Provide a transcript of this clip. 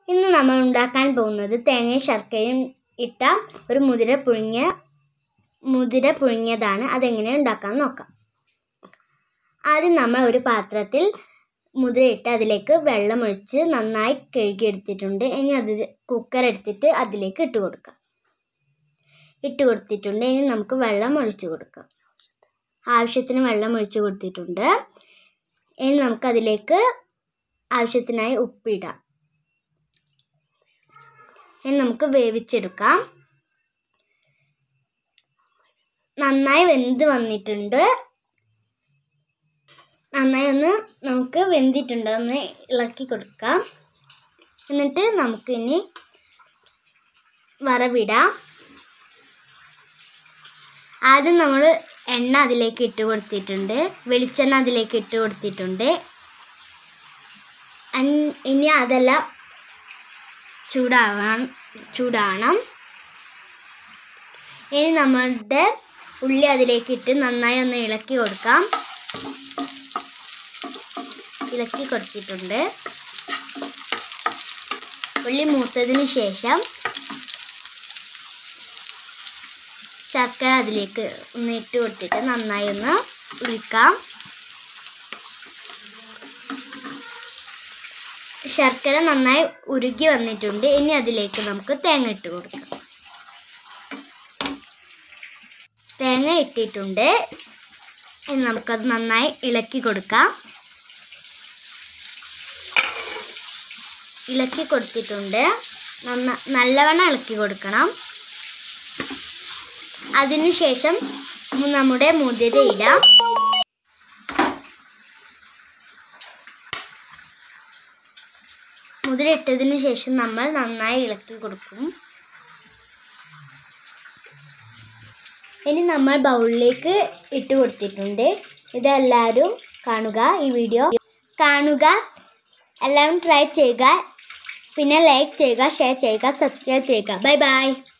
ഇന്ന് നമ്മൾ ഉണ്ടാക്കാൻ പോകുന്നത് തേങ്ങയും ശർക്കരയും ഇട്ട ഒരു മുതിര പുഴുങ്ങിയ മുതിര പുഴുങ്ങിയതാണ് അതെങ്ങനെ ഉണ്ടാക്കാൻ നോക്കാം ആദ്യം നമ്മൾ ഒരു പാത്രത്തിൽ മുതിര ഇട്ട് അതിലേക്ക് വെള്ളം ഒഴിച്ച് നന്നായി കഴുകിയെടുത്തിട്ടുണ്ട് ഇനി അത് കുക്കർ എടുത്തിട്ട് അതിലേക്ക് ഇട്ട് കൊടുക്കാം ഇട്ട് കൊടുത്തിട്ടുണ്ട് ഇനി നമുക്ക് വെള്ളം ഒഴിച്ചു കൊടുക്കാം ആവശ്യത്തിന് വെള്ളം ഒഴിച്ചു കൊടുത്തിട്ടുണ്ട് ഇനി നമുക്കതിലേക്ക് ആവശ്യത്തിനായി ഉപ്പിടാം ഇനി നമുക്ക് വേവിച്ചെടുക്കാം നന്നായി വെന്ത് വന്നിട്ടുണ്ട് നന്നായി ഒന്ന് നമുക്ക് വെന്തിട്ടുണ്ട് ഒന്ന് ഇളക്കി കൊടുക്കാം എന്നിട്ട് നമുക്ക് ഇനി വറവിടാം ആദ്യം നമ്മൾ എണ്ണ അതിലേക്ക് ഇട്ട് കൊടുത്തിട്ടുണ്ട് വെളിച്ചെണ്ണ അതിലേക്ക് ഇട്ട് കൊടുത്തിട്ടുണ്ട് അൻ- ഇനി അതെല്ലാം ചൂടാവാൻ ചൂടാവണം ഇനി നമ്മളുടെ ഉള്ളി അതിലേക്ക് ഇട്ട് നന്നായി ഒന്ന് ഇളക്കി കൊടുക്കാം ഇളക്കി കൊടുത്തിട്ടുണ്ട് ഉള്ളി മൂത്തതിന് ശേഷം ശർക്കര അതിലേക്ക് ഒന്ന് ഇട്ട് കൊടുത്തിട്ട് നന്നായി ഒന്ന് ഉരുക്കാം ശർക്കര നന്നായി ഉരുകി വന്നിട്ടുണ്ട് ഇനി അതിലേക്ക് നമുക്ക് തേങ്ങ ഇട്ട് കൊടുക്കാം തേങ്ങ ഇട്ടിട്ടുണ്ട് ഇനി നമുക്കത് നന്നായി ഇളക്കി കൊടുക്കാം ഇളക്കി കൊടുത്തിട്ടുണ്ട് നന്ന നല്ലവണ്ണം ഇളക്കി കൊടുക്കണം അതിനുശേഷം നമ്മുടെ മുതിര ഇടാം മുതിര ഇട്ടതിന് ശേഷം നമ്മൾ നന്നായി ഇളക്കി കൊടുക്കും ഇനി നമ്മൾ ബൗളിലേക്ക് ഇട്ട് കൊടുത്തിട്ടുണ്ട് ഇതെല്ലാവരും കാണുക ഈ വീഡിയോ കാണുക എല്ലാവരും ട്രൈ ചെയ്യുക പിന്നെ ലൈക്ക് ചെയ്യുക ഷെയർ ചെയ്യുക സബ്സ്ക്രൈബ് ചെയ്യുക ബൈ ബൈ